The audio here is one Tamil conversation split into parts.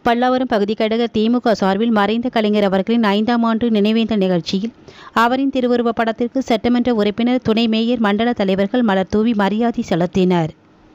பல்லாவரம் பகுதி கழக திமுக சார்பில் மறைந்த கலைஞர் அவர்களின் ஐந்தாம் ஆண்டு நினைவேந்தல் நிகழ்ச்சியில் அவரின் திருவுருவப் படத்திற்கு சட்டமன்ற உறுப்பினர் துணை மேயர் மண்டல தலைவர்கள் மலர் தூவி மரியாதை செலுத்தினர்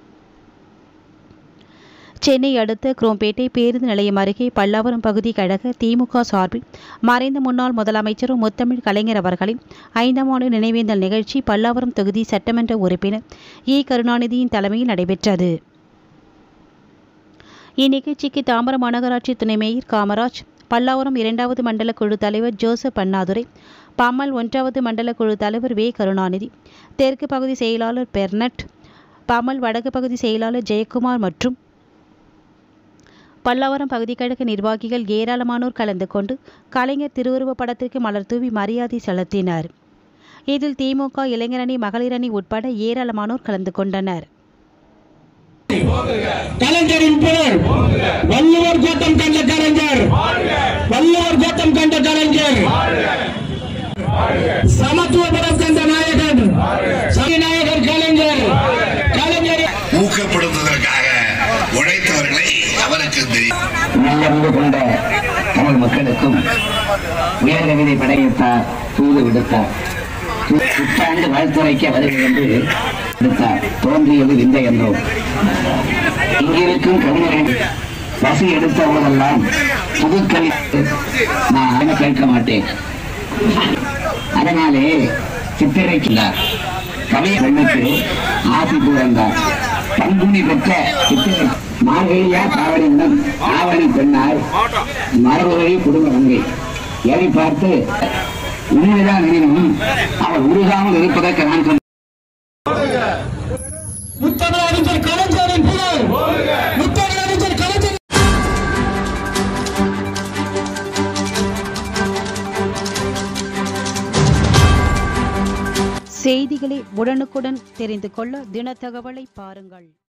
சென்னை அடுத்த குரோம்பேட்டை பேருந்து நிலையம் அருகே பல்லாவரம் பகுதி கழக திமுக சார்பில் மறைந்த முன்னாள் முதலமைச்சரும் முத்தமிழ் கலைஞர் அவர்களின் ஐந்தாம் ஆண்டு நினைவேந்தல் நிகழ்ச்சி பல்லாவரம் தொகுதி சட்டமன்ற உறுப்பினர் இ கருணாநிதியின் தலைமையில் நடைபெற்றது இந்நிகழ்ச்சிக்கு தாம்பரம் மாநகராட்சி துணை மேயர் காமராஜ் பல்லாவரம் இரண்டாவது மண்டல குழு தலைவர் ஜோசப் அண்ணாதுரை பம்மல் ஒன்றாவது மண்டல குழு தலைவர் வே கருணாநிதி தெற்கு பகுதி செயலாளர் பெர்னட் பம்மல் வடக்கு பகுதி செயலாளர் ஜெயக்குமார் மற்றும் பல்லாவரம் பகுதி கழக நிர்வாகிகள் ஏராளமானோர் கலந்து கொண்டு கலைஞர் திருவுருவப் படத்திற்கு மலர் தூவி மரியாதை செலுத்தினர் இதில் திமுக இளைஞரணி மகளிரணி உட்பட ஏராளமானோர் கலந்து கொண்டனர் கலைஞரின் புகழ் வள்ளுவர் கோட்டம் கண்ட கலைஞர் வள்ளுவர் கோட்டம் கண்ட கலைஞர் சமத்துவ படம் கண்ட நாயகன் சகிநாயகர் கலைஞர் கலைஞர் ஊக்கப்படுத்துவதற்காக உழைத்தவர்களை அவருக்கு தெரியும் நல்லறிவு கொண்ட தமிழ் மக்களுக்கும் உயர்கவிதை படையெடுத்தார் தூது விடுத்தார் புத்தாண்டு வாழ்த்துரைக்க வருகை என்று விடுத்தார் தோன்றியது விந்தை என்றோம் இங்கிருக்கும் கவிஞர்கள் பசி எடுத்த போதெல்லாம் புதுக்கவி நான் அதை கேட்க மாட்டேன் அதனாலே சித்திரைக்குள்ளார் கவிய பெண்ணுக்கு ஆசி கூறந்தார் பங்குனி பெற்ற சித்திரை மார்கழியா காவலிடம் ஆவணி பெண்ணாய் மரபுவழி குடும்ப மங்கை எதை பார்த்து உண்மைதான் எனினும் அவர் உருகாமல் இருப்பதற்கு நான் சொன்னேன் முத்தமிழறிஞர் கலைஞரின் புகழ் முத்தமிழறிஞர் கலைஞர் செய்திகளை உடனுக்குடன் தெரிந்து கொள்ள தினத்தகவலை பாருங்கள்